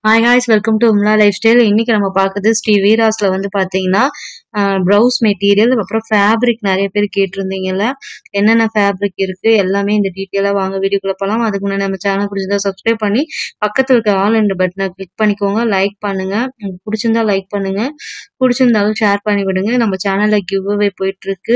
Hi guys welcome to உம்லா lifestyle இன்னைக்கு நம்ம பார்க்குறது ஸ்ரீ வீராஸ்ல வந்து பார்த்தீங்கன்னா ப்ரௌஸ் மெட்டீரியல் அப்புறம் ஃபேப்ரிக் நிறைய பேர் கேட்டிருந்தீங்கல்ல என்னென்ன ஃபேப்ரிக் இருக்கு எல்லாமே இந்த டீட்டெயிலாக வாங்க வீடியோக்குள்ள போகலாம் அதுக்கு முன்னாடி நம்ம சேனல் பிடிச்சிருந்தா சப்ஸ்கிரைப் பண்ணி பக்கத்தில் இருக்க ஆல் என்ற பட்டனை கிளிக் பண்ணிக்கோங்க லைக் பண்ணுங்க உங்களுக்கு பிடிச்சிருந்தா லைக் பண்ணுங்க பிடிச்சிருந்தாலும் ஷேர் பண்ணி விடுங்க நம்ம சேனல்ல கிவ் அவே போயிட்டு இருக்கு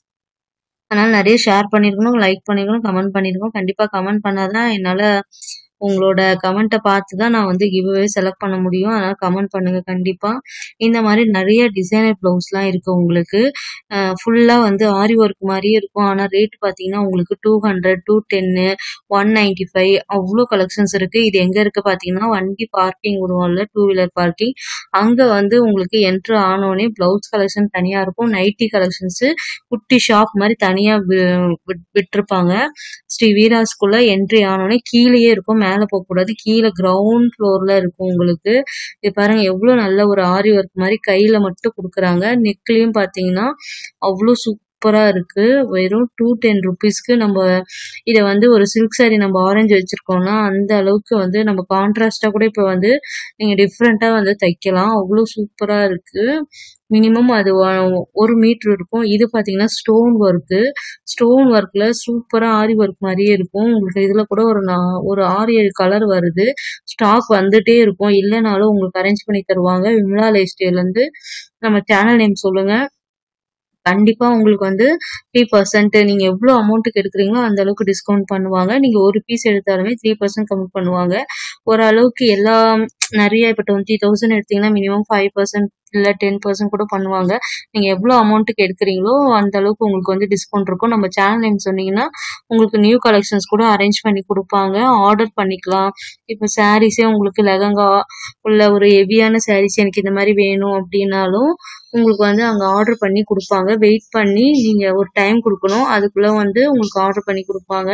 அதனால நிறைய ஷேர் பண்ணிருக்கணும் லைக் பண்ணிருக்கணும் கமெண்ட் பண்ணிருக்கணும் கண்டிப்பா கமெண்ட் பண்ணாதான் என்னால உங்களோட கமெண்ட்டை பார்த்து தான் நான் வந்து கிவ்அவே செலக்ட் பண்ண முடியும் அதனால கமெண்ட் பண்ணுங்க கண்டிப்பா இந்த மாதிரி நிறைய டிசைனர் ப்ளவுஸ்லாம் இருக்கு உங்களுக்கு ஃபுல்லா வந்து ஆரி ஒர்க் மாதிரியே இருக்கும் ஆனா ரேட் பாத்தீங்கன்னா உங்களுக்கு டூ ஹண்ட்ரட் டூ டென்னு ஒன் நைன்டி ஃபைவ் அவ்வளோ கலெக்ஷன்ஸ் இருக்கு இது எங்க இருக்கு பாத்தீங்கன்னா வண்டி பார்க்கிங் விடுவோம்ல டூ வீலர் பார்க்கிங் அங்க வந்து உங்களுக்கு என்ட்ரு ஆனோடனே பிளவுஸ் கலெக்ஷன் தனியா இருக்கும் நைட்டி கலெக்ஷன்ஸ் குட்டி ஷாப் மாதிரி தனியா வி- விட்- விட்டிருப்பாங்க ஸ்ரீ வீராஸ்குள்ள என்ட்ரி ஆனோடனே கீழேயே இருக்கும் மேலே போகக்கூடாது கீழே கிரவுண்ட் ஃப்ளோர்ல இருக்கும் உங்களுக்கு இது பாருங்க எவ்வளவு நல்ல ஒரு ஆரி ஒர்க் மாதிரி கையில மட்டும் கொடுக்குறாங்க நெக்லயும் பாத்தீங்கன்னா அவ்வளோ சூப்பரா இருக்கு வெறும் டூ டென் ருபீஸ்க்கு நம்ம இதை வந்து ஒரு சில்க் saree நம்ம ஆரஞ்சு வச்சிருக்கோம்னா அந்த அளவுக்கு வந்து நம்ம கான்ட்ராஸ்டா கூட இப்போ வந்து நீங்க டிஃப்ரெண்டா வந்து தைக்கலாம் அவ்வளோ சூப்பரா இருக்கு மினிமம் அது ஒ- ஒரு மீட்டர் இருக்கும் இது பாத்தீங்கன்னா ஸ்டோன் ஒர்க்கு ஸ்டோன் ஒர்க்ல சூப்பரா ஆரி ஒர்க் மாதிரியே இருக்கும் உங்களுக்கு இதுல கூட ஒரு நா- ஒரு ஆறு ஏழு கலர் வருது ஸ்டாக் வந்துட்டே இருக்கும் இல்லைனாலும் உங்களுக்கு அரேஞ்ச் பண்ணி தருவாங்க விமலா லைஃப் ஸ்டைல இருந்து நம்ம சேனல் நேம் சொல்லுங்க கண்டிப்பா உங்களுக்கு வந்து த்ரீ பர்சன்ட் நீங்க எவ்வளவு அமௌண்ட்டுக்கு எடுக்கிறீங்களோ அந்த அளவுக்கு டிஸ்கவுண்ட் பண்ணுவாங்க நீங்க ஒரு பீஸ் எடுத்தாலுமே த்ரீ பர்சன்ட் கம்மி பண்ணுவாங்க ஓரளவுக்கு எல்லாம் நிறைய இப்போ டுவெண்ட்டி தௌசண்ட் எடுத்தீங்கன்னா மினிமம் ஃபைவ் பர்சன்ட் இல்ல டென் பர்சன்ட் கூட பண்ணுவாங்க நீங்க எவ்வளவு அமௌண்ட்டுக்கு எடுக்கிறீங்களோ அந்த அளவுக்கு உங்களுக்கு வந்து டிஸ்கவுண்ட் இருக்கும் நம்ம சேனல் நேம் சொன்னீங்கன்னா உங்களுக்கு நியூ கலெக்ஷன்ஸ் கூட அரேஞ்ச் பண்ணி கொடுப்பாங்க ஆர்டர் பண்ணிக்கலாம் இப்போ சாரீஸே உங்களுக்கு லெகங்கா உள்ள ஒரு ஹெவியான சாரீஸ் எனக்கு இந்த மாதிரி வேணும் அப்படின்னாலும் உங்களுக்கு வந்து அங்க ஆர்டர் பண்ணி கொடுப்பாங்க வெயிட் பண்ணி நீங்க ஒரு டைம் கொடுக்கணும் அதுக்குள்ள வந்து உங்களுக்கு ஆர்டர் பண்ணி கொடுப்பாங்க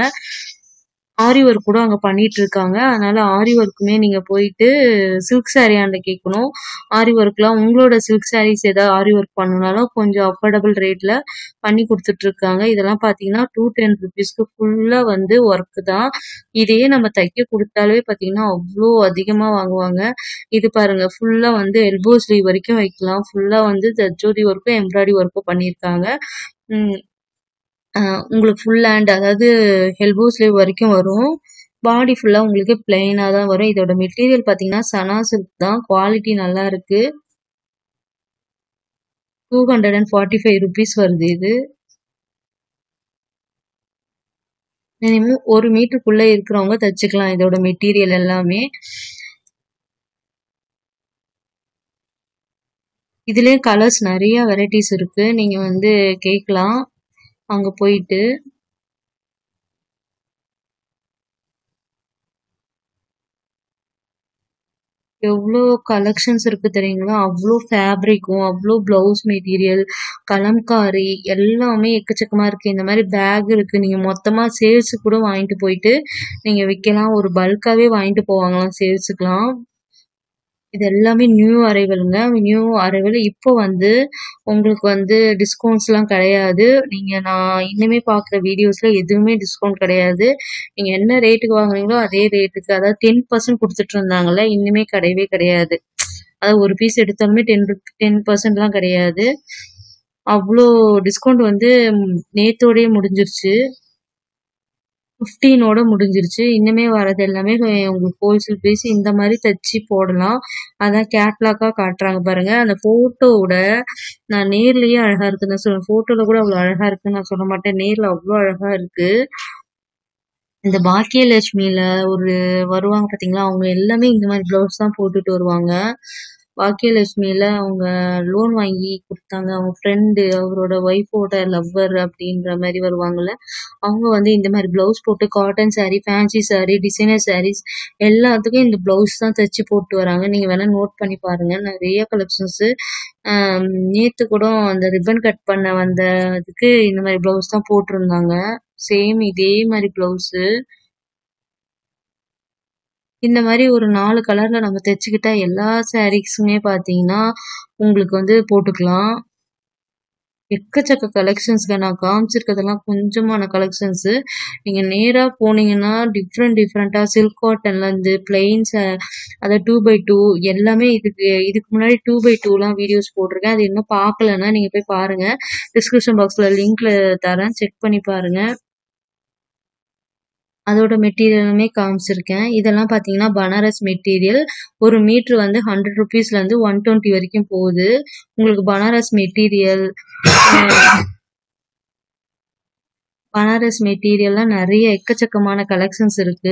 ஆரி ஒர்க் கூட அங்க பண்ணிட்டு இருக்காங்க அதனால ஆரி ஒர்க்குமே நீங்க போயிட்டு சில்க் saree ஆண்ட கேட்கணும் ஆரி ஒர்க்லாம் உங்களோட சில்க் sarees ஏதாவது ஆரி ஒர்க் பண்ணனாலும் கொஞ்சம் அஃபோர்டபுள் ரேட்ல பண்ணி கொடுத்துட்டு இருக்காங்க இதெல்லாம் பாத்தீங்கன்னா டூ டென் ருபீஸ்க்கு ஃபுல்லா வந்து ஒர்க் தான் இதையே நம்ம தைக்க கொடுத்தாலே பாத்தீங்கன்னா அவ்வளோ அதிகமா வாங்குவாங்க இது பாருங்க ஃபுல்லா வந்து எல்போ ஸ்லீவ் வரைக்கும் வைக்கலாம் ஃபுல்லா வந்து ஜர்ஜோதி ஒர்க்கும் எம்ப்ராய்டரி ஒர்க்கும் பண்ணியிருக்காங்க உம் ஆஹ் உங்களுக்கு ஃபுல் ஹேண்ட் அதாவது எல்போ ஸ்லீவ் வரைக்கும் வரும் பாடி ஃபுல்லா உங்களுக்கு பிளெயினா தான் வரும் இதோட மெட்டீரியல் பாத்தீங்கன்னா சனா சில்க் தான் குவாலிட்டி நல்லா இருக்கு two hundred and forty five rupees வருது இது மினிமம் ஒரு மீட்டருக்குள்ள இருக்கிறவங்க தச்சுக்கலாம் இதோட மெட்டீரியல் எல்லாமே இதுலயே கலர்ஸ் நிறைய வெரைட்டிஸ் இருக்கு நீங்க வந்து கேட்கலாம் அங்க போயிட்டு எவ்வளோ கலெக்ஷன்ஸ் இருக்கு தெரியுங்களா அவ்வளோ ஃபேப்ரிக்கும் அவ்வளோ பிளவுஸ் மெட்டீரியல் கலம்காரி எல்லாமே எக்கச்சக்கமா இருக்கு இந்த மாதிரி பேக் இருக்கு நீங்க மொத்தமா சேல்ஸ் கூட வாங்கிட்டு போயிட்டு நீங்க விற்கலாம் ஒரு பல்காவே வாங்கிட்டு போவாங்களாம் சேல்ஸுக்குலாம் இது எல்லாமே நியூ அரைவலுங்க நியூ அரைவல் இப்போ வந்து உங்களுக்கு வந்து டிஸ்கவுண்ட்ஸ்லாம் கிடையாது நீங்க நான் இன்னுமே பார்க்குற வீடியோஸ்ல எதுவுமே டிஸ்கவுண்ட் கிடையாது நீங்க என்ன ரேட்டுக்கு வாங்குறீங்களோ அதே ரேட்டுக்கு அதாவது டென் பர்சன்ட் கொடுத்துட்டு இருந்தாங்கல்ல இன்னுமே கிடையவே கிடையாது அதாவது ஒரு பீஸ் எடுத்தாலுமே டென் டென் பர்சன்ட்லாம் கிடையாது அவ்வளோ டிஸ்கவுண்ட் வந்து ம், நேத்தோடயே முடிஞ்சிருச்சு ஃபிஃப்டீனோட முடிஞ்சிருச்சு இன்னுமே வரது எல்லாமே அஹ் உங்களுக்கு ஹோல்சேல் ப்ரைஸ் இந்த மாதிரி தச்சு போடலாம் அதான் கேட்லாக்கா காட்டுறாங்க பாருங்க அந்த போட்டோவோட நான் நேர்லயே அழகா இருக்கு நான் சொல்லுவேன் போட்டோல கூட அவ்வளவு அழகா இருக்குன்னு நான் சொல்ல மாட்டேன் நேர்ல அவ்வளவு அழகா இருக்கு இந்த பாக்கியலட்சுமியில ஒரு வருவாங்க பாத்தீங்களா அவங்க எல்லாமே இந்த மாதிரி பிளவுஸ் தான் போட்டுட்டு வருவாங்க பாக்கியலட்சுமியில அவங்க லோன் வாங்கி கொடுத்தாங்க அவங்க ஃப்ரெண்டு அவரோட ஒய்ஃபோட லவ்வர் அப்படின்ற மாதிரி வருவாங்கல்ல அவங்க வந்து இந்த மாதிரி பிளவுஸ் போட்டு cotton saree fancy saree designer sarees எல்லாத்துக்கும் இந்த பிளவுஸ் தான் தச்சு போட்டு வராங்க நீங்க வேணா நோட் பண்ணி பாருங்க நிறைய கலெக்ஷன்ஸ் நேத்து கூட அந்த ரிப்பன் கட் பண்ண வந்த இதுக்கு இந்த மாதிரி பிளவுஸ் தான் போட்டிருந்தாங்க சேம் இதே மாதிரி பிளவுஸ் இந்த மாதிரி ஒரு நாலு கலர்ல நம்ம தைச்சுக்கிட்டா எல்லா சாரீஸுமே பாத்தீங்கன்னா உங்களுக்கு வந்து போட்டுக்கலாம் எக்கச்சக்க கலெக்ஷன்ஸ்ங்க நான் காமிச்சிருக்கிறதெல்லாம் கொஞ்சமான கலெக்ஷன்ஸு நீங்கள் நேராக போனீங்கன்னா டிஃப்ரெண்ட் டிஃப்ரெண்ட்டாக சில்க் காட்டன்லேருந்து பிளெயின்ஸ் அதாவது டூ பை டூ எல்லாமே இதுக்கு இதுக்கு முன்னாடி டூ பை டூலாம் வீடியோஸ் போட்டிருக்கேன் அது இன்னும் பார்க்கலன்னா நீங்கள் போய் பாருங்கள் டிஸ்கிரிப்ஷன் பாக்ஸில் லிங்க்ல தரேன் செக் பண்ணி பாருங்கள் அதோட மெட்டீரியலுமே காமிச்சிருக்கேன் இதெல்லாம் பார்த்தீங்கன்னா பனாரஸ் மெட்டீரியல் ஒரு மீட்ரு வந்து ஹண்ட்ரட் ருபீஸ்லேருந்து ஒன் டுவெண்ட்டி வரைக்கும் போகுது உங்களுக்கு பனாரஸ் மெட்டீரியல் பனாரஸ் மெட்டீரியல்லாம் நிறைய எக்கச்சக்கமான கலெக்ஷன்ஸ் இருக்கு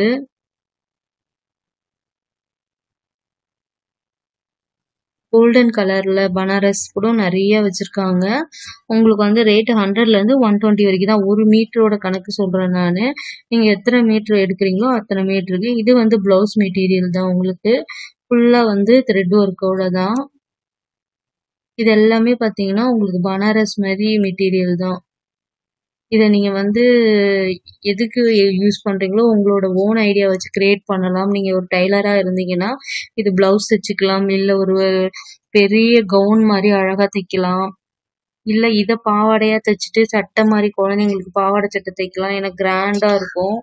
கோல்டன் கலர்ல பனாரஸ் கூட நிறைய வச்சிருக்காங்க உங்களுக்கு வந்து ரேட் ஹண்ட்ரட்ல இருந்து ஒன் டுவெண்ட்டி வரைக்கும் தான் ஒரு மீட்டரோட கணக்கு சொல்றேன் நான் நீங்க எத்தனை மீட்டர் எடுக்கிறீங்களோ அத்தனை மீட்டருக்கு இது வந்து பிளவுஸ் மெட்டீரியல் தான் உங்களுக்கு ஃபுல்லா வந்து த்ரெட் ஒர்க்கோட தான் இது எல்லாமே பாத்தீங்கன்னா உங்களுக்கு பனாரஸ் மாதிரி மெட்டீரியல் தான் இதை நீங்க வந்து எதுக்கு யூஸ் பண்றீங்களோ உங்களோட ஓன் ஐடியா வச்சு கிரியேட் பண்ணலாம் நீங்க ஒரு டைலரா இருந்தீங்கன்னா இது பிளவுஸ் தைச்சுக்கலாம் இல்ல ஒரு பெரிய கவுன் மாதிரி அழகா தைக்கலாம் இல்ல இத பாவாடையா தைச்சிட்டு சட்டை மாதிரி குழந்தைங்களுக்கு பாவாடை சட்டை தைக்கலாம் எனக்கு கிராண்டா இருக்கும்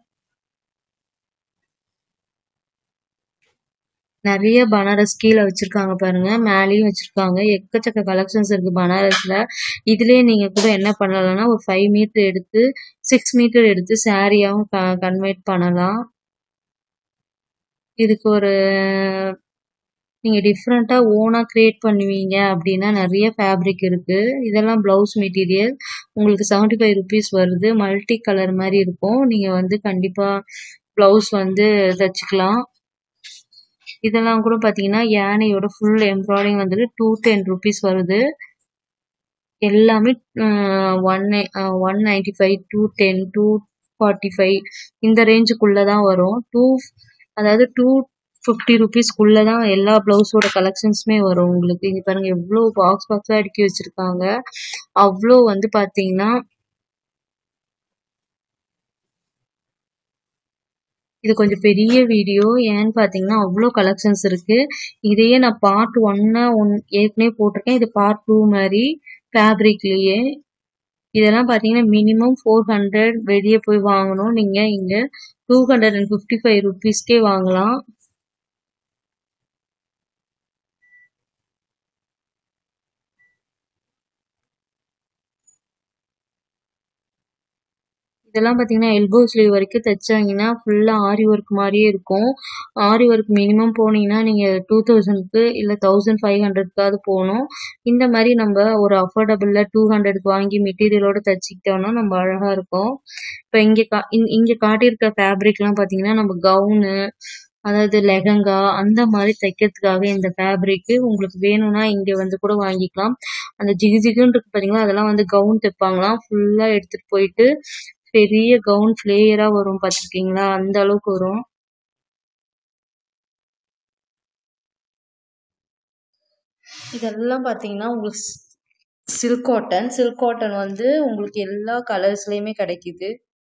நிறைய பனாரஸ் கீழே வச்சிருக்காங்க பாருங்க மேலேயும் வச்சிருக்காங்க எக்கச்சக்க கலெக்ஷன்ஸ் இருக்கு பனாரஸ்ல இதுலயே நீங்க கூட என்ன பண்ணலாம்னா ஒரு ஃபைவ் மீட்டர் எடுத்து சிக்ஸ் மீட்டர் எடுத்து சாரியாவும் கன்வெர்ட் பண்ணலாம் இதுக்கு ஒரு நீங்க டிஃப்ரெண்டா ஓனா கிரியேட் பண்ணுவீங்க அப்படின்னா நிறைய ஃபேப்ரிக் இருக்கு இதெல்லாம் பிளவுஸ் மெட்டீரியல் உங்களுக்கு செவன்டி ஃபைவ் ருபீஸ் வருது மல்டி கலர் மாதிரி இருக்கும் நீங்க வந்து கண்டிப்பா பிளவுஸ் வந்து தச்சுக்கலாம் இதெல்லாம் கூட பாத்தீங்கன்னா யானையோட ஃபுல் எம்ப்ராய்டிங் வந்துட்டு டூ டென் ருபீஸ் வருது எல்லாமே one one ninety five two ten two forty five இந்த ரேஞ்சுக்குள்ள தான் வரும் டூ அதாவது டூ ஃபிஃப்டி ருபீஸ்க்குள்ள தான் எல்லா பிளவுஸோட கலெக்ஷன்ஸுமே வரும் உங்களுக்கு இங்க பாருங்க எவ்வளோ பாக்ஸ் பாக்ஸா அடுக்கி வச்சிருக்காங்க அவ்வளோ வந்து பாத்தீங்கன்னா இது கொஞ்சம் பெரிய வீடியோ ஏன்னு பார்த்தீங்கன்னா அவ்வளோ கலெக்ஷன்ஸ் இருக்கு இதையே நான் பார்ட் ஒன்னா ஒன் ஏற்கனவே போட்டிருக்கேன் இது பார்ட் டூ மாதிரி ஃபேப்ரிக்லேயே இதெல்லாம் பார்த்தீங்கன்னா மினிமம் ஃபோர் ஹண்ட்ரட் வெளியே போய் வாங்கணும் நீங்கள் இங்கே two hundred and fifty five ருபீஸ்க்கே வாங்கலாம் இதெல்லாம் பார்த்தீங்கன்னா எல்போ ஸ்லீவ் வரைக்கும் தைச்சாங்கன்னா ஃபுல்லாக ஆரி ஒர்க் மாதிரியே இருக்கும் ஆரி ஒர்க் மினிமம் போனீங்கன்னா நீங்கள் டூ தௌசண்ட்க்கு இல்லை தௌசண்ட் ஃபைவ் ஹண்ட்ரட்காவது போகணும் இந்த மாதிரி நம்ம ஒரு அஃபோர்டபுளில் டூ ஹண்ட்ரட்க்கு வாங்கி மெட்டீரியலோட தைச்சிக்கிட்டோம்னா நம்ம அழகாக இருக்கும் இப்போ இங்கே கா இங்கே காட்டியிருக்க ஃபேப்ரிக்லாம் பார்த்தீங்கன்னா நம்ம கவுனு அதாவது லெஹங்கா அந்த மாதிரி தைக்கிறதுக்காக இந்த ஃபேப்ரிக்கு உங்களுக்கு வேணும்னா இங்கே வந்து கூட வாங்கிக்கலாம் அந்த ஜிகு ஜிகுன்னு இருக்கு பார்த்தீங்களா அதெல்லாம் வந்து கவுன் தைப்பாங்களாம் ஃபுல்லாக எடுத்துகிட்டு போயிட்டு பெரிய கவுன் ஃப்ளேயரா வரும் பார்த்துருக்கீங்களா அந்த அளவுக்கு வரும் இதெல்லாம் பார்த்தீங்கன்னா உங்களுக்கு சில்க் காட்டன் சில்க் காட்டன் வந்து உங்களுக்கு எல்லா கலர்ஸ்லயுமே கிடைக்குது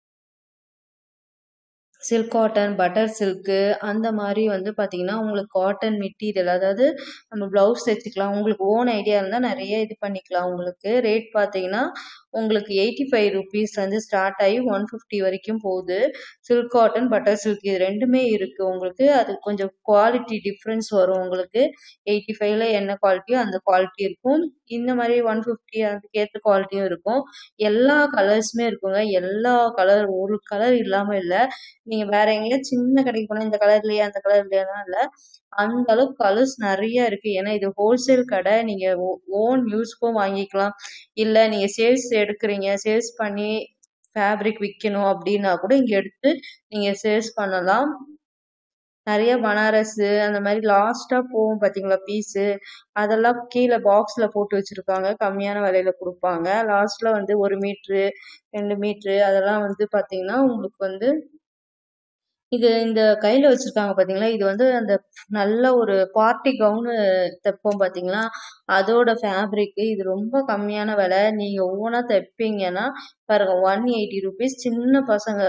சில்க் காட்டன் பட்டர் சில்க்கு அந்த மாதிரி வந்து பார்த்தீங்கன்னா உங்களுக்கு காட்டன் மெட்டீரியல் அதாவது நம்ம ப்ளவுஸ் தைச்சிக்கலாம் உங்களுக்கு ஓன் ஐடியா இருந்தால் நிறைய இது பண்ணிக்கலாம் உங்களுக்கு ரேட் பார்த்தீங்கன்னா உங்களுக்கு எயிட்டி ஃபைவ் ருபீஸ்லேருந்து ஸ்டார்ட் ஆகி ஒன் ஃபிஃப்டி வரைக்கும் போகுது சில்க் காட்டன் பட்டர் சில்க் இது ரெண்டுமே இருக்குது உங்களுக்கு அது கொஞ்சம் குவாலிட்டி டிஃப்ரென்ஸ் வரும் உங்களுக்கு எயிட்டி ஃபைவ்ல என்ன குவாலிட்டியோ அந்த குவாலிட்டி இருக்கும் இந்த மாதிரி ஒன் ஃபிஃப்டி அதுக்கு ஏற்ற குவாலிட்டியும் இருக்கும் எல்லா கலர்ஸுமே இருக்குங்க எல்லா கலர் ஒரு கலர் இல்லாமல் இல்லை நீங்கள் வேற எங்கேயாவது சின்ன கடைக்கு போனால் இந்த கலர் இல்லையா அந்த கலர் இல்லையாலாம் இல்லை அந்த அளவுக்கு கலர்ஸ் நிறைய இருக்கு ஏன்னா இது ஹோல்சேல் கடை நீங்க ஓன் யூஸ்க்கும் வாங்கிக்கலாம் இல்ல நீங்க சேல்ஸ் எடுக்கிறீங்க சேல்ஸ் பண்ணி ஃபேப்ரிக் விற்கணும் அப்படின்னா கூட இங்க எடுத்து நீங்க சேல்ஸ் பண்ணலாம் நிறைய பனாரஸ் அந்த மாதிரி லாஸ்டா போகும் பாத்தீங்களா பீஸு அதெல்லாம் கீழே பாக்ஸ்ல போட்டு வச்சிருப்பாங்க கம்மியான விலையில கொடுப்பாங்க லாஸ்ட்ல வந்து ஒரு மீட்ரு ரெண்டு மீட்ரு அதெல்லாம் வந்து பாத்தீங்கன்னா உங்களுக்கு வந்து இது இந்த கையில வச்சிருக்காங்க பாத்தீங்களா இது வந்து அந்த நல்ல ஒரு பார்ட்டி கவுனு தைப்போம் பாத்தீங்களா அதோட ஃபேப்ரிக் இது ரொம்ப கம்மியான விலை நீங்க ஓனா தைப்பீங்கன்னா பாருங்க ஒன் எயிட்டி ருபீஸ் சின்ன பசங்க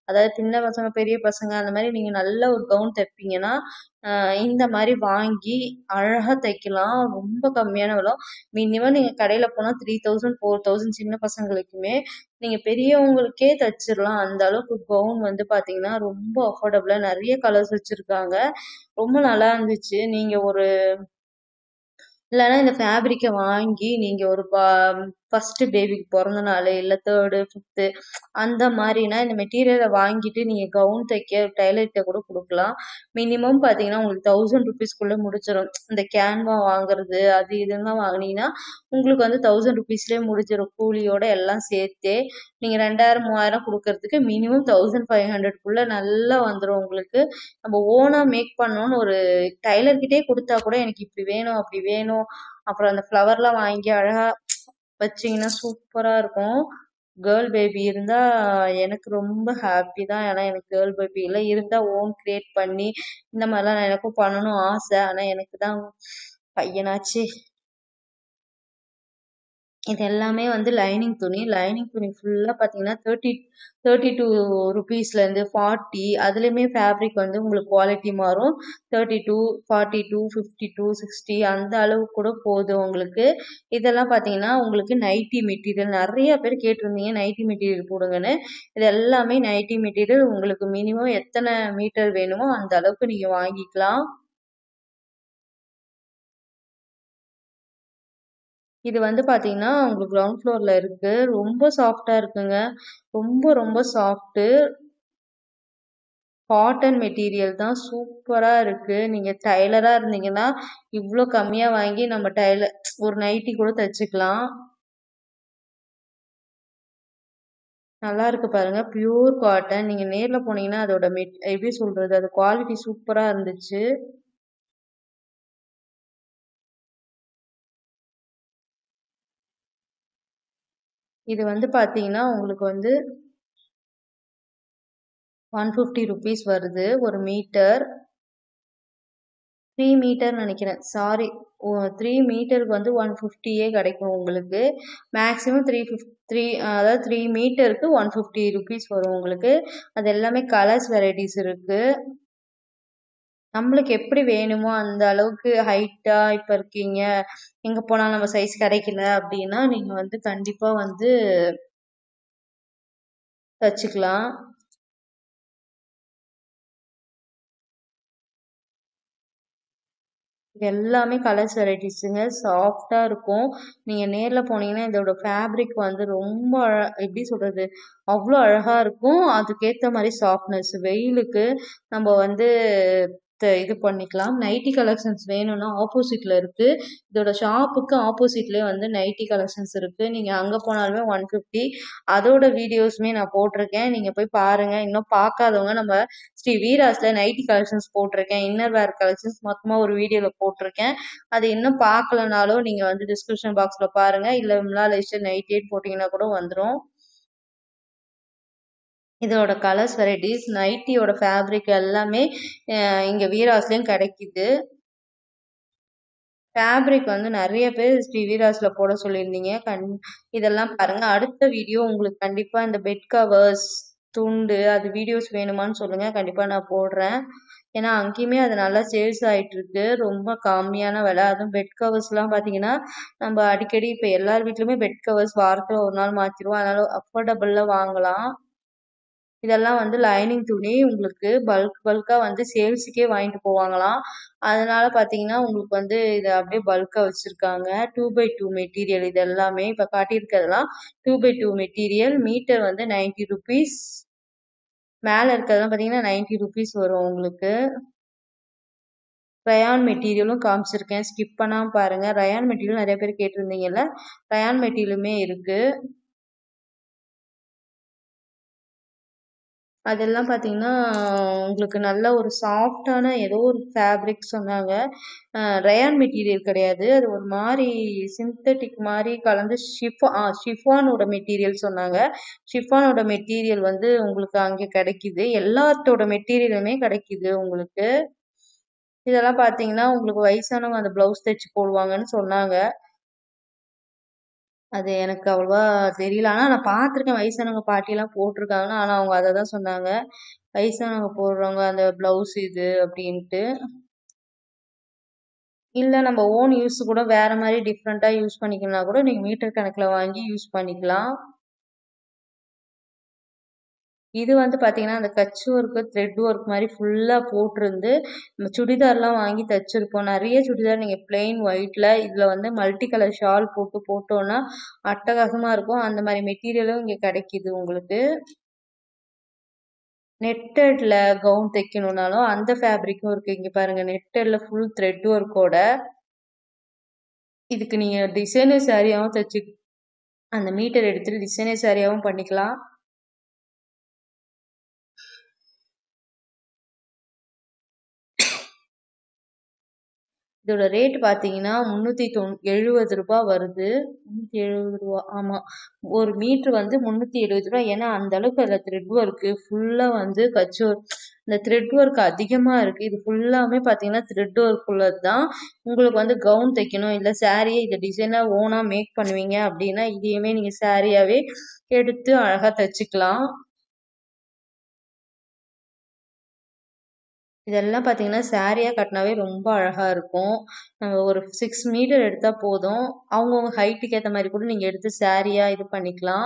அதாவது சின்ன பசங்க பெரிய பசங்க அந்த மாதிரி நீங்கள் நல்ல ஒரு கவுன் தைப்பீங்கன்னா ஆஹ் இந்த மாதிரி வாங்கி அழகாக தைக்கலாம் ரொம்ப கம்மியான விலை மினிமம் நீங்கள் கடையில் போனால் த்ரீ தௌசண்ட் ஃபோர் தௌசண்ட் சின்ன பசங்களுக்குமே நீங்கள் பெரியவங்களுக்கே தச்சிடலாம் அந்த அளவுக்கு கவுன் வந்து பார்த்தீங்கன்னா ரொம்ப அஃபோர்டபுளாக நிறைய கலர்ஸ் வச்சுருக்காங்க ரொம்ப நல்லா இருந்துச்சு நீங்கள் ஒரு இல்லைன்னா இந்த ஃபேப்ரிக்கை வாங்கி நீங்கள் ஒரு பா ஃபஸ்ட்டு பேபிக்கு பிறந்த நாள் இல்லை தேர்டு ஃபிஃப்த்து அந்த மாதிரினா இந்த மெட்டீரியலை வாங்கிட்டு நீங்கள் கவுன் தைக்க டைலர்கிட்ட கூட கொடுக்கலாம் மினிமம் பார்த்தீங்கன்னா உங்களுக்கு தௌசண்ட் ருபீஸ்க்குள்ளே முடிச்சிடும் இந்த கேன்வா வாங்குறது அது இதுலாம் வாங்கினீங்கன்னா உங்களுக்கு வந்து தௌசண்ட் ருபீஸ்லேயே முடிஞ்சிடும் கூலியோட எல்லாம் சேர்த்தே நீங்கள் ரெண்டாயிரம் மூவாயிரம் கொடுக்கறதுக்கு மினிமம் தௌசண்ட் ஃபைவ் ஹண்ட்ரட்குள்ளே நல்லா வந்துடும் உங்களுக்கு நம்ம ஓனாக மேக் பண்ணோன்னு ஒரு டைலர்கிட்டே கொடுத்தா கூட எனக்கு இப்படி வேணும் அப்படி வேணும் அப்புறம் அந்த ஃப்ளவர்லாம் வாங்கி அழகாக வச்சிங்கன்னா சூப்பராக இருக்கும் கேர்ள் பேபி இருந்தால் எனக்கு ரொம்ப ஹாப்பி தான் ஏன்னா எனக்கு கேர்ள் பேபி இல்லை இருந்தால் ஓன் கிரியேட் பண்ணி இந்த மாதிரிலாம் நான் எனக்கும் பண்ணணும் ஆசை ஆனால் எனக்கு தான் பையனாச்சு இது எல்லாமே வந்து லைனிங் துணி லைனிங் துணி ஃபுல்லாக பார்த்தீங்கன்னா தேர்ட்டி தேர்ட்டி டூ ருபீஸ்லேருந்து ஃபார்ட்டி அதுலேயுமே ஃபேப்ரிக் வந்து உங்களுக்கு குவாலிட்டி மாறும் thirty two forty two fifty two sixty அந்த அளவுக்கு கூட போகுது உங்களுக்கு இதெல்லாம் பார்த்தீங்கன்னா உங்களுக்கு நைட்டி மெட்டீரியல் நிறைய பேர் கேட்டிருந்தீங்க நைட்டி மெட்டீரியல் போடுங்கன்னு இது எல்லாமே நைட்டி மெட்டீரியல் உங்களுக்கு மினிமம் எத்தனை மீட்டர் வேணுமோ அந்த அளவுக்கு நீங்கள் வாங்கிக்கலாம் இது வந்து பார்த்தீங்கன்னா உங்களுக்கு கிரவுண்ட் ஃப்ளோரில் இருக்கு ரொம்ப சாஃப்டாக இருக்குங்க ரொம்ப ரொம்ப சாஃப்ட்டு காட்டன் மெட்டீரியல் தான் சூப்பராக இருக்கு நீங்கள் டைலராக இருந்தீங்கன்னா இவ்வளோ கம்மியாக வாங்கி நம்ம டைலர் ஒரு நைட்டி கூட தைச்சிக்கலாம் நல்லா இருக்கு பாருங்க பியூர் காட்டன் நீங்க நேர்ல போனீங்கன்னா அதோட மெட் எப்படி சொல்றது அது குவாலிட்டி சூப்பரா இருந்துச்சு இது வந்து பாத்தீங்கன்னா உங்களுக்கு வந்து ஒன் ஃபிஃப்டி ருபீஸ் வருது ஒரு மீட்டர் த்ரீ மீட்டர் நினைக்கிறேன் சாரி த்ரீ மீட்டருக்கு வந்து ஒன் ஃபிஃப்டியே கிடைக்கும் உங்களுக்கு மேக்ஸிமம் த்ரீ ஃபிஃப் த்ரீ அதாவது த்ரீ மீட்டருக்கு ஒன் ஃபிஃப்டி ருபீஸ் வரும் உங்களுக்கு அது எல்லாமே கலர்ஸ் வெரைட்டிஸ் இருக்கு நம்மளுக்கு எப்படி வேணுமோ அந்த அளவுக்கு ஹைட்டா இப்போ இருக்கீங்க எங்க போனாலும் நம்ம சைஸ் கிடைக்கல அப்படின்னா நீங்க வந்து கண்டிப்பா வந்து தச்சுக்கலாம் இது எல்லாமே கலர்ஸ் வெரைட்டிஸுங்க சாஃப்டாக இருக்கும் நீங்கள் நேரில் போனீங்கன்னா இதோட ஃபேப்ரிக் வந்து ரொம்ப அழ எப்படி சொல்கிறது அவ்வளோ அழகாக இருக்கும் அதுக்கேற்ற மாதிரி சாஃப்ட்னஸ் வெயிலுக்கு நம்ம வந்து த- இது பண்ணிக்கலாம் நைட்டி கலெக்ஷன்ஸ் வேணும்னா ஆப்போசிட்டில் இருக்குது இதோட ஷாப்புக்கு ஆப்போசிட்லேயே வந்து நைட்டி கலெக்ஷன்ஸ் இருக்குது நீங்கள் அங்கே போனாலுமே ஒன் ஃபிஃப்டி அதோட வீடியோஸுமே நான் போட்டிருக்கேன் நீங்கள் போய் பாருங்கள் இன்னும் பார்க்காதவங்க நம்ம ஸ்ரீ வீராஸில் நைட்டி கலெக்ஷன்ஸ் போட்டிருக்கேன் இன்னர் வேர் கலெக்ஷன்ஸ் மொத்தமாக ஒரு வீடியோவில் போட்டிருக்கேன் அது இன்னும் பார்க்கலனாலும் நீங்கள் வந்து டிஸ்கிரிப்ஷன் பாக்ஸில் பாருங்கள் இல்லை விமலா லைஸ்டர் நைட்டி எயிட் போட்டிங்கன்னா கூட வந்துடும் இதோட கலர்ஸ் வெரைட்டிஸ் நைட்டியோட ஃபேப்ரிக் எல்லாமே அஹ் இங்க வீராஸ்லயும் கிடைக்குது ஃபேப்ரிக் வந்து நிறைய பேர் ஸ்ரீ வீராஸ்ல போட சொல்லியிருந்தீங்க கண் இதெல்லாம் பாருங்க அடுத்த வீடியோ உங்களுக்கு கண்டிப்பா இந்த பெட் கவர்ஸ் துண்டு அது வீடியோஸ் வேணுமான்னு சொல்லுங்க கண்டிப்பா நான் போடுறேன் ஏன்னா அங்கேயுமே அது நல்லா சேல்ஸ் ஆயிட்டு இருக்கு ரொம்ப கம்மியான விலை அதுவும் பெட் கவர்ஸ் எல்லாம் பாத்தீங்கன்னா நம்ம அடிக்கடி இப்ப எல்லார் வீட்லயுமே பெட் கவர்ஸ் வாரத்துல ஒரு நாள் மாத்திருவோம் அதனால அஃபோர்டபுள்ல வாங்கலாம் இதெல்லாம் வந்து லைனிங் துணி உங்களுக்கு பல்க் பல்கா வந்து சேல்ஸுக்கே வாங்கிட்டு போவாங்களாம் அதனால பாத்தீங்கன்னா உங்களுக்கு வந்து இதை அப்படியே பல்கா வச்சிருக்காங்க டூ பை டூ மெட்டீரியல் இது எல்லாமே இப்ப காட்டியிருக்கிறதுலாம் two by two material metre வந்து நைன்டி ருபீஸ் மேல இருக்கிறதெல்லாம் பாத்தீங்கன்னா நைன்டி ருபீஸ் வரும் உங்களுக்கு ரயான் மெட்டீரியலும் காமிச்சிருக்கேன் ஸ்கிப் பண்ணாம பாருங்க ரயான் மெட்டீரியல் நிறைய பேர் கேட்டிருந்தீங்கல்ல ரயான் மெட்டீரியலுமே இருக்கு அதெல்லாம் பார்த்தீங்கன்னா உங்களுக்கு நல்ல ஒரு சாஃப்டான ஏதோ ஒரு ஃபேப்ரிக் சொன்னாங்க ரயான் மெட்டீரியல் கிடையாது அது ஒரு மாதிரி சிந்தட்டிக் மாதிரி கலந்து ஷிஃபா ஆ ஷிஃபானோட மெட்டீரியல் சொன்னாங்க ஷிஃபானோட மெட்டீரியல் வந்து உங்களுக்கு அங்கே கிடைக்குது எல்லாத்தோட மெட்டீரியலுமே கிடைக்குது உங்களுக்கு இதெல்லாம் பார்த்தீங்கன்னா உங்களுக்கு வயசானவங்க அந்த ப்ளவுஸ் தைச்சு போடுவாங்கன்னு சொன்னாங்க அது எனக்கு அவ்வளவா தெரியல. ஆனா நான் பார்த்துருக்கேன். வயசானவங்க பாட்டிலாம் போட்டுருக்காங்க. ஆனா அவங்க அத தான் சொன்னாங்க. வயசானவங்க போடுறவங்க அந்த ப்ளவுஸ் இது அப்டின்ட்டு. இல்ல நம்ம ஓன் யூஸ் கூட வேற மாரி டிஃப்ரெண்ட்டா யூஸ் பண்ணிக்கணும்னா கூட நீங்க மீட்டர் கணக்குல வாங்கி யூஸ் பண்ணிக்கலாம். இது வந்து பார்த்தீங்கன்னா, அந்த கட்ச் ஒர்க்கு, த்ரெட் ஒர்க் மாரி ஃபுல்லா போட்டிருந்து, நம்ம சுடிதார்லாம் வாங்கி தச்சிருப்போம். நெறைய சுடிதார் நீங்க பிளெயின் ஒயிட்ல இதுல வந்து மல்டி கலர் ஷால் போட்டு போட்டோம்னா, அட்டகாசமா இருக்கும். அந்த மாரி மெட்டீரியலும் இங்க கெடைக்குது உங்களுக்கு. நெட்டட்ல கவுன் தைக்கணும்னாலும் அந்த ஃபேப்ரிக்கும் இருக்கு. இங்க பாருங்க நெட்டட்ல ஃபுல் த்ரெட் ஒர்க்கோட இதுக்கு நீங்க டிசைனர் சாரியாவும் தச்சு அந்த மீட்டர் எடுத்துட்டு டிசைனர் சாரியாவும் பண்ணிக்கலாம். இதோட ரேட் பார்த்தீங்கன்னா, ரூ. 370 வருது. ரூ. 370 ஆமா. 1 மீட்டர் வந்து ரூ. 370 ஏன்னா, அந்த அளவுக்கு அதுல த்ரெட் ஒர்க்கு ஃபுல்லா வந்து கட்ச் ஒர்க் இந்த த்ரெட் ஒர்க் அதிகமா இருக்கு. இது ஃபுல்லாமே பார்த்தீங்கன்னா, த்ரெட் ஒர்க் உள்ளது தான். உங்களுக்கு வந்து கவுன் தைக்கணும், இல்ல சாரியே இத டிசைனா ஓனா மேக் பண்ணுவீங்க அப்டின்னா, இதையுமே நீங்க சாரியாவே எடுத்து அழகா தச்சுக்கலாம். இதெல்லாம் பார்த்தீங்கன்னா, சாரியா கட்டினாவே ரொம்ப அழகா இருக்கும். நம்ம ஒரு 6 மீட்டர் எடுத்தா போதும். அவங்கவங்க ஹைட்டுக்கு ஏத்த மாரி கூட நீங்க எடுத்து சாரியா இது பண்ணிக்கலாம்.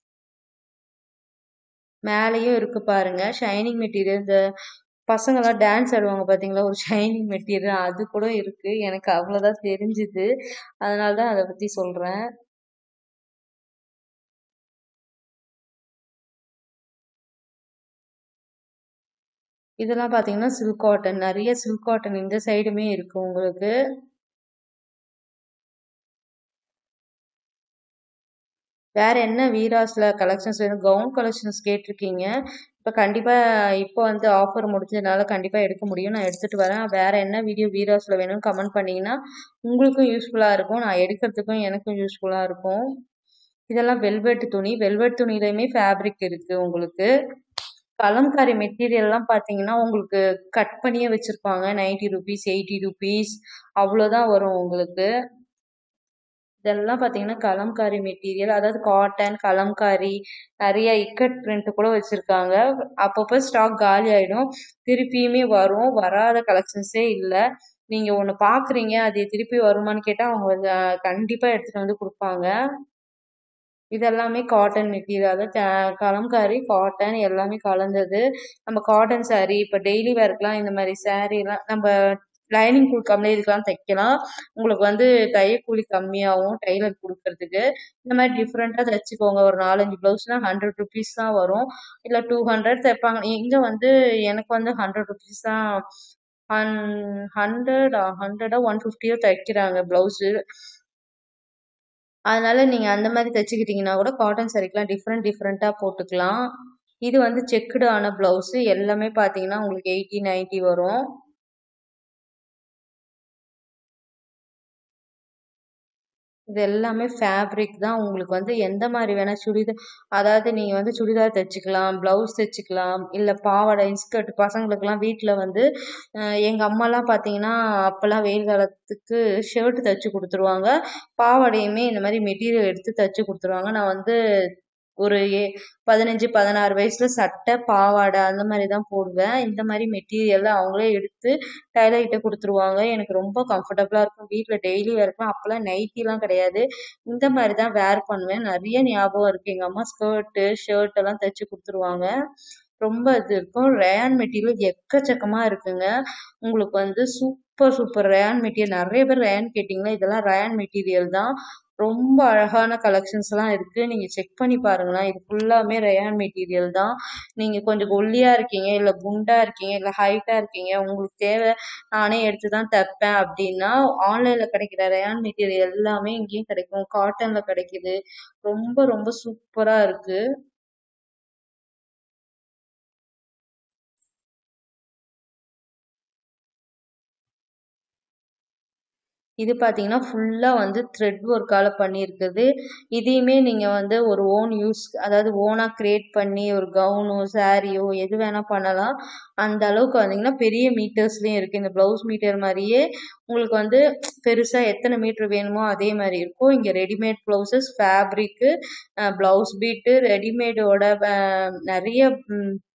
மேலயும் இருக்கு பாருங்க. ஷைனிங் மெட்டீரியல் இந்த பசங்கலாம் டான்ஸ் ஆடுவாங்க பார்த்தீங்களா? ஒரு ஷைனிங் மெட்டீரியல் அது கூட இருக்கு. எனக்கு அவ்வளோதான் தெரிஞ்சுது. அதனால தான் அத பத்தி சொல்றேன். இதெல்லாம் பார்த்தீங்கன்னா, சில்க் காட்டன். நெறைய சில்க் காட்டன் இந்த சைடுமே இருக்கு உங்களுக்கு. வேற என்ன வீராஸ்ல கலெக்ஷன்ஸ் வேணும்? கவுன் கலெக்ஷன்ஸ் கேட்டிருக்கீங்க. இப்ப கண்டிப்பா இப்ப வந்து ஆஃபர் முடிஞ்சதுனால கண்டிப்பா எடுக்க முடியும். நான் எடுத்துட்டு வரேன். வேற என்ன வீடியோ வீராஸ்ல வேணும்னு கமெண்ட் பண்ணீங்கன்னா, உங்களுக்கும் யூஸ்ஃபுல்லா இருக்கும். நான் எடுக்கிறதுக்கும் எனக்கும் யூஸ்ஃபுல்லா இருக்கும். இதெல்லாம் வெல்வெட் துணி. வெல்வெட் துணியிலயுமே ஃபேப்ரிக் இருக்கு உங்களுக்கு. கலம்காரி மெட்டீரியல்லாம் பார்த்தீங்கன்னா, உங்களுக்கு கட் பண்ணியே வச்சிருப்பாங்க. ₹90, ₹80 அவ்வளோதான் வரும் உங்களுக்கு. இதெல்லாம் பார்த்தீங்கன்னா, கலம்காரி மெட்டீரியல். அதாவது காட்டன், கலம்காரி, நெறைய இக்கட் பிரிண்ட் கூட வச்சிருக்காங்க. அப்பப்போ ஸ்டாக் காலி ஆயிடும். திருப்பியுமே வரும். வராத கலெக்ஷன்ஸே இல்ல. நீங்க ஒண்ணு பார்க்குறீங்க, அது திருப்பி வருமான்னு கேட்டா, அவங்க அ கண்டிப்பா எடுத்துட்டு வந்து குடுப்பாங்க. இதெல்லாமே காட்டன் மெட்டீரியல். அதாவது க கலம்காரி, காட்டன் எல்லாமே கலந்தது. நம்ம காட்டன் சாரி, இப்ப டெய்லி வேர்க்குலாம் இந்த மாரி சாரிலாம் நம்ப லைனிங் குடுக்காமலே இதுக்கெல்லாம் தைக்கலாம். உங்களுக்கு வந்து தையக்கூலி கம்மியாவும் டெய்லர் குடுக்கறதுக்கு. இந்த மாரி டிஃப்ரெண்ட்டா தச்சுக்கோங்க. ஒரு 4, 5 ப்ளவுஸ்னா ₹100 தான் வரும். இல்ல 200 தைப்பாங்க. இங்க வந்து எனக்கு வந்து ₹100 தான் ஹன் 100 100 150 தைக்கிறாங்க ப்ளவுஸு. அதனால நீங்க அந்த மாரி தச்சுக்கிட்டீங்கன்னா கூட காட்டன் சாரீக்கெல்லாம் டிஃப்ரெண்ட் டிஃப்ரெண்ட்டா போட்டுக்கலாம். இது வந்து செக்குடு ஆன ப்ளவுஸு. எல்லாமே பார்த்தீங்கன்னா, உங்களுக்கு 80, 90 வரும். இது எல்லாமே ஃபேப்ரிக் தான். உங்களுக்கு வந்து எந்த மாரி வேணா சுடிதா அதாவது நீங்க வந்து சுடிதார் தச்சுக்கலாம், ப்ளவுஸ் தச்சுக்கலாம், இல்ல பாவாடை, இன்ஸ்கர்ட் பசங்களுக்கெல்லாம் வீட்ல வந்து அ எங்க அம்மாலாம் பார்த்தீங்கன்னா, அப்பலாம் வெயில் காலத்துக்கு ஷர்ட் தச்சு குடுத்துருவாங்க. பாவாடையுமே இந்த மாரி மெட்டீரியல் எடுத்து தச்சு குடுத்துருவாங்க. நான் வந்து ஒரு எ 15, 16 வயசுல சட்டை, பாவாடை அந்த மாரி தான் போடுவேன். இந்த மாரி மெட்டீரியல்ல அவங்களே எடுத்து டெய்லர் கிட்ட குடுத்துருவாங்க. எனக்கு ரொம்ப கம்ஃபர்டபுளா இருக்கும். வீட்ல டெய்லி வேர்க்குலாம் அப்பலாம் நைட்டிலாம் கிடையாது. இந்த மாரி தான் வேர் பண்ணுவேன். நெறைய ஞாபகம் இருக்கு. எங்க அம்மா ஸ்கர்ட்டு, ஷர்ட் எல்லாம் தச்சு குடுத்துருவாங்க. ரொம்ப இது இருக்கும். ரேயான் மெட்டீரியல் எக்கச்சக்கமா இருக்குங்க. உங்களுக்கு வந்து சூப்பர் சூப்பர் ரேயான் மெட்டீரியல் நெறைய பேர் ரேயான் கேட்டீங்களா? இதெல்லாம் ரேயான் மெட்டீரியல் தான். ரொம்ப அழகான கலெக்ஷன்ஸ்லாம் இருக்கு. நீங்க செக் பண்ணி பாருங்களேன். இது ஃபுல்லாமே ரேயான் மெட்டீரியல் தான். நீங்க கொஞ்சம் ஒல்லியா இருக்கீங்க, இல்ல குண்டா இருக்கீங்க, இல்ல ஹைட்டா இருக்கீங்க, உங்களுக்கு தேவை நானே எடுத்து தான் தைப்பேன் அப்டின்னா, ஆன்லைன்ல கிடைக்கிற ரேயான் மெட்டீரியல் எல்லாமே இங்கேயும் கிடைக்கும். காட்டன்ல கிடைக்குது. ரொம்ப ரொம்ப சூப்பரா இருக்கு. இது பார்த்தீங்கன்னா ஃபுல்லாக வந்து த்ரெட் ஒர்க்கால் பண்ணியிருக்குது இதையுமே நீங்கள் வந்து ஒரு ஓன் யூஸ் அதாவது ஓனாக க்ரியேட் பண்ணி ஒரு கவுனோ சாரியோ எது வேணால் பண்ணலாம் அந்த அளவுக்கு வந்தீங்கன்னா பெரிய மீட்டர்ஸ்லேயும் இருக்குது இந்த ப்ளவுஸ் மீட்டர் மாதிரியே உங்களுக்கு வந்து பெருசாக எத்தனை மீட்ரு வேணுமோ அதே மாதிரி இருக்கும் இங்கே ரெடிமேட் ப்ளவுசஸ் ஃபேப்ரிக்கு ப்ளவுஸ் பீட்டு ரெடிமேடோட நிறைய